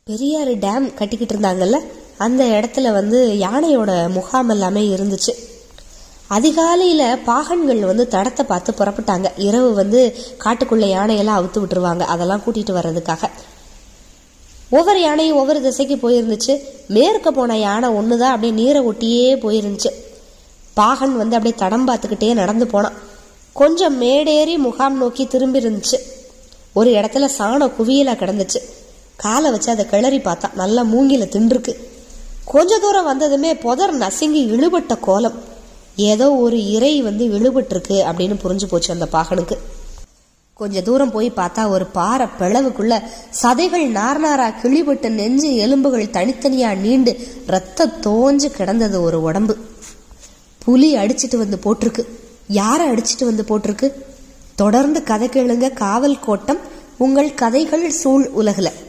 Periyar dam கட்டிக்கிட்டு இருந்தாங்கல்ல அந்த இடத்துல வந்து யானையோட முகாம் எல்லாமே இருந்துச்சு அதிகாலையில பாகன்கள் வந்து தடத்தை பார்த்து புறப்பட்டாங்க இரவு வந்து காட்டுக்குள்ள யானையெல்லாம் அவுத்து விட்டுருவாங்க அதெல்லாம் கூட்டிட்டு வர்றதுக்காக ஒவ்வொரு யானையும் ஒவ்வொரு திசைக்கு போயிருந்துச்சு மேற்க போன யானை ஒண்ணுதான் அப்படியே நீரை ஒட்டியே போயிருந்துச்சு பாகன் வந்து அப்படியே தடம் பார்த்துக்கிட்டே நடந்து போனான் கொஞ்சம் மேடேறி முகாம் நோக்கி திரும்பி இருந்துச்சு ஒரு இடத்துல சாணம் குவியலா கிடந்துச்சு காலை வச்சு அதை கிளறி பார்த்தா நல்லா மூங்கில தின்றுருக்கு கொஞ்ச தூரம் வந்ததுமே புதர் நசுங்கி இழுபட்ட கோலம் ஏதோ ஒரு இறை வந்து இழுபட்டிருக்கு அப்படின்னு புரிஞ்சு போச்சு அந்த பாகனுக்கு கொஞ்ச தூரம் போய் பார்த்தா ஒரு பாறை பிளவுக்குள்ள சதைகள் நார் நாரா கிழிபட்டு நெஞ்சு எலும்புகள் தனித்தனியா நீண்டு ரத்த தோஞ்சு கிடந்தது ஒரு உடம்பு புலி அடிச்சிட்டு வந்து போட்டிருக்கு யாரை அடிச்சிட்டு வந்து போட்டிருக்கு தொடர்ந்து கதை கேளுங்க காவல் கோட்டம் உங்கள் கதைகள் சூழ் உலகுல